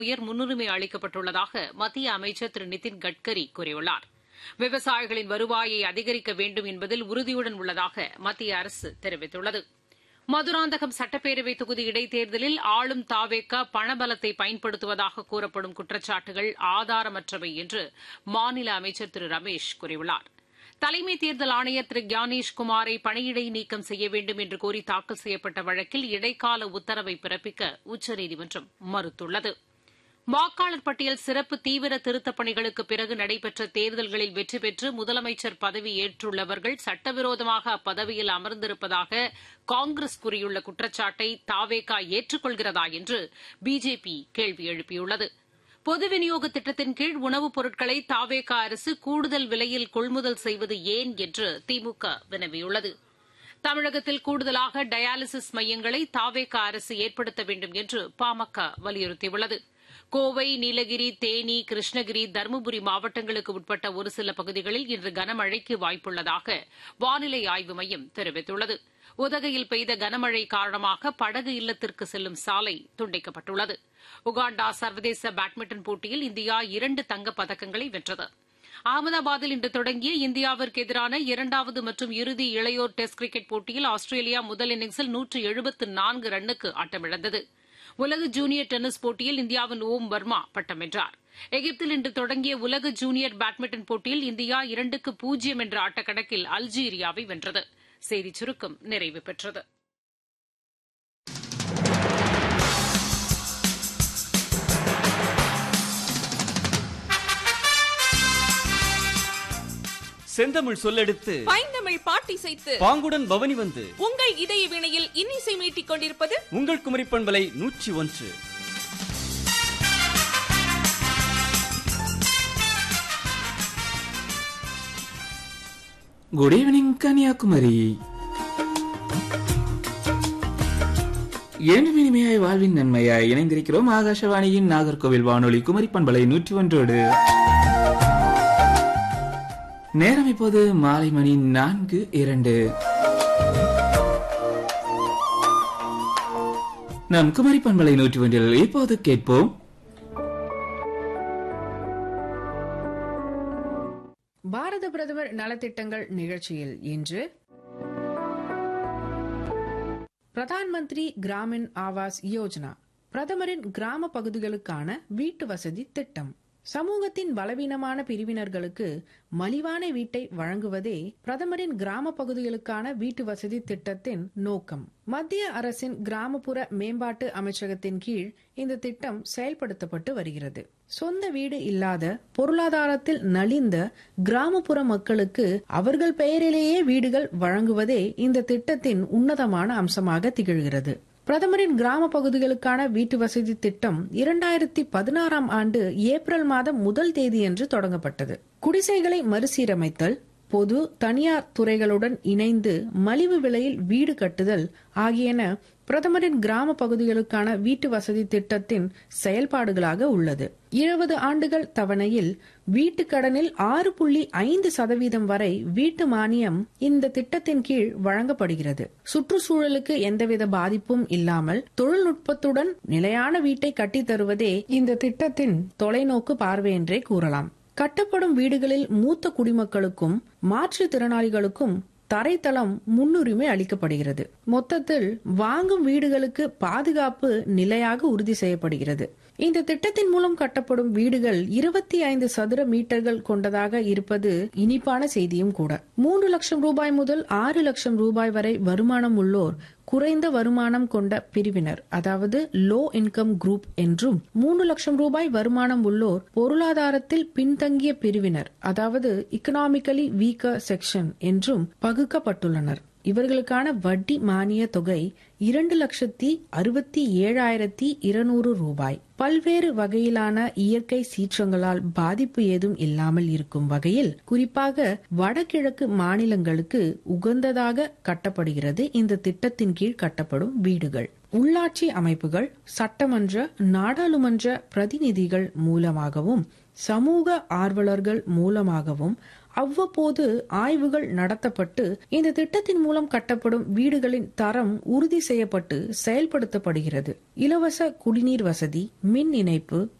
உயர் முன்னுரிமை அளிக்கப்பட்டுள்ளதாக மத்திய அமைச்சர் திரு நிதின் கட்கரி கூறியுள்ளார் விவசாயிகளின் வருவாயை அதிகரிக்க வேண்டும் என்பதில் உறுதியுடன் உள்ளதாக மத்திய அரசு தெரிவித்துள்ளது மதுராந்தகம் சட்டப்பேரவை தொகுதி இடைத்தேர்தலில் ஆளும் தாவேக்கா பணபலத்தை பயன்படுத்துவதாக கூறப்படும் குற்றச்சாட்டுகள் ஆதாரமற்றவை என்று மாநில அமைச்சர் திரு ரமேஷ் கூறியுள்ளார் தலைமை தேர்தல் ஆணையர் திரு கியானேஷ் குமாரை பணியிடை நீக்கம் செய்ய வேண்டும் என்று கோரி தாக்கல் செய்யப்பட்ட வழக்கில் இடைக்கால உத்தரவை பிறப்பிக்க உச்சநீதிமன்றம் மறுத்துள்ளது வாக்காளர் பட்டியல் சிறப்பு தீவிர திருத்தப் பணிகளுக்கு பிறகு நடைபெற்ற தேர்தல்களில் வெற்றி பெற்று முதலமைச்சர் பதவி ஏற்றுள்ளவர்கள் சட்டவிரோதமாக அப்பதவியில் அமர்ந்திருப்பதாக காங்கிரஸ் கூறியுள்ள குற்றச்சாட்டை தாவேகா ஏற்றுக்கொள்கிறதா என்று பிஜேபி கேள்வி எழுப்பியுள்ளது பொது விநியோக திட்டத்தின் கீழ் உணவுப் பொருட்களை தாவேகா அரசு கூடுதல் விலையில் கொள்முதல் செய்வது ஏன் என்று திமுக வினவியுள்ளது தமிழகத்தில் கூடுதலாக டயாலிசிஸ் மையங்களை தாவேகா அரசு ஏற்படுத்த வேண்டும் என்று பாமக வலியுறுத்தியுள்ளது கோவை நீலகிரி தேனி கிருஷ்ணகிரி தருமபுரி மாவட்டங்களுக்கு உட்பட்ட ஒரு சில பகுதிகளில் இன்று கனமழைக்கு வாய்ப்புள்ளதாக வானிலை ஆய்வு மையம் தெரிவித்துள்ளது உதகையில் பெய்த கனமழை காரணமாக படகு இல்லத்திற்கு செல்லும் சாலை துண்டிக்கப்பட்டுள்ளது உகாண்டா சர்வதேச பேட்மிண்டன் போட்டியில் இந்தியா இரண்டு தங்கப் பதக்கங்களை வென்றது அகமதாபாத்தில் இன்று தொடங்கிய இந்தியாவிற்கு எதிரான இரண்டாவது மற்றும் இறுதி இளையோர் டெஸ்ட் கிரிக்கெட் போட்டியில் ஆஸ்திரேலியா முதல் இன்னிங்ஸில் நூற்று எழுபத்து நான்கு ரன்னுக்கு ஆட்டமிழந்தது உலக ஜூனியர் டென்னிஸ் போட்டியில் இந்தியாவின் ஓம் வர்மா பட்டம் வென்றார் எகிப்தில் இன்று தொடங்கிய உலக ஜூனியர் பேட்மிண்டன் போட்டியில் இந்தியா இரண்டுக்கு பூஜ்ஜியம் என்ற ஆட்டக்கணக்கில் அல்ஜீரியாவை வென்றது செய்திச் சுருக்கம் நிறைவு பெற்றது செந்தமிழ் சொல்லெடுத்து பைந்தமிழ் பாட்டிசைத்து பாங்குடன் பவனி வந்து உங்கள் இதய வினையில் இன்னிசை மீட்டிக் கொண்டிருப்பது உங்கள் குமரி பண்பலை நூற்றி ஒன்று குட் ஈவினிங் கன்னியாகுமரி என்று இனிமையாய் வாழ்வின் நன்மையாய் இணைந்திருக்கிறோம் ஆகாஷவாணியின் நாகர்கோவில் வானொலி குமரி பண்பலை நூற்றி ஒன்றோடு நேரம் இப்போது மாலை மணி நான்கு இரண்டு நம் குமரி பண்பலை நூற்றி ஒன்றில் இப்போது கேட்போம் பாரத பிரதமர் நலத்திட்டங்கள் நிகழ்ச்சியில் இன்று பிரதான் மந்திரி கிராமின் ஆவாஸ் யோஜனா பிரதமரின் கிராம பகுதிகளுக்கான வீட்டு வசதி திட்டம் சமூகத்தின் பலவீனமான பிரிவினர்களுக்கு மலிவான வீட்டை வழங்குவதே பிரதமரின் கிராம பகுதிகளுக்கான வீட்டு வசதி திட்டத்தின் நோக்கம் மத்திய அரசின் கிராமப்புற மேம்பாட்டு அமைச்சகத்தின் கீழ் இந்த திட்டம் செயல்படுத்தப்பட்டு வருகிறது சொந்த வீடு இல்லாத பொருளாதாரத்தில் நலிந்த கிராமப்புற மக்களுக்கு அவர்கள் பெயரிலேயே வீடுகள் வழங்குவதே இந்த திட்டத்தின் உன்னதமான அம்சமாக திகழ்கிறது பிரதமரின் கிராம பகுதிகளுக்கான வீட்டு வசதி திட்டம் இரண்டாயிரத்தி பதினாறாம் ஆண்டு ஏப்ரல் மாதம் முதல் தேதியன்று தொடங்கப்பட்டது குடிசைகளை மறுசீரமைத்தல் பொது தனியார் துறைகளுடன் இணைந்து மலிவு விலையில் வீடு கட்டுதல் ஆகியன பிரதமரின் கிராம பகுதிகளுக்கான வீட்டு வசதி திட்டத்தின் செயல்பாடுகளாக உள்ளது இருபது ஆண்டுகள் தவணையில் வீட்டு கடனில் ஆறு புள்ளி ஐந்து சதவீதம் வரை வீட்டு மானியம் இந்த திட்டத்தின் கீழ் வழங்கப்படுகிறது சுற்றுச்சூழலுக்கு எந்தவித பாதிப்பும் இல்லாமல் தொழில்நுட்பத்துடன் நிலையான வீட்டை கட்டித் தருவதே இந்த திட்டத்தின் தொலைநோக்கு பார்வை என்றே கூறலாம் கட்டப்படும் வீடுகளில் மூத்த குடிமக்களுக்கும் மாற்றுத்திறனாளிகளுக்கும் தரைத்தளம் முன்னுரிமை அளிக்கப்படுகிறது மொத்தத்தில் வாங்கும் வீடுகளுக்கு பாதுகாப்பு நிலையாக உறுதி செய்யப்படுகிறது இந்த திட்டத்தின் மூலம் கட்டப்படும் வீடுகள் இருபத்தி ஐந்து சதுர மீட்டர்கள் கொண்டதாக இருப்பது இனிப்பான செய்தியும் கூட மூன்று லட்சம் ரூபாய் முதல் ஆறு லட்சம் ரூபாய் வரை வருமானம் உள்ளோர் குறைந்த வருமானம் கொண்ட பிரிவினர் அதாவது லோ இன்கம் குரூப் என்றும் மூன்று லட்சம் ரூபாய் வருமானம் உள்ளோர் பொருளாதாரத்தில் பின்தங்கிய பிரிவினர் அதாவது இக்கனாமிக்கலி வீக்கர் செக்ஷன் என்றும் பகுக்கப்பட்டுள்ளனர் இவர்களுக்கான வட்டி மானிய தொகை இரண்டு லட்சத்தி அறுபத்தி ஏழாயிரத்தி இருநூறு ரூபாய் பல்வேறு வகையிலான இயற்கை சீற்றங்களால் பாதிப்பு ஏதும் இல்லாமல் இருக்கும் வகையில் குறிப்பாக வடகிழக்கு மாநிலங்களுக்கு உகந்ததாக கட்டப்படுகிறது இந்த திட்டத்தின் கீழ் கட்டப்படும் வீடுகள் உள்ளாட்சி அமைப்புகள் சட்டமன்ற நாடாளுமன்ற பிரதிநிதிகள் மூலமாகவும் சமூக ஆர்வலர்கள் மூலமாகவும் அவ்வப்போது ஆய்வுகள் நடத்தப்பட்டு இந்த திட்டத்தின் மூலம் கட்டப்படும் வீடுகளின் தரம் உறுதி செய்யப்பட்டு செயல்படுத்தப்படுகிறது இலவச குடிநீர் வசதி மின் இணைப்பு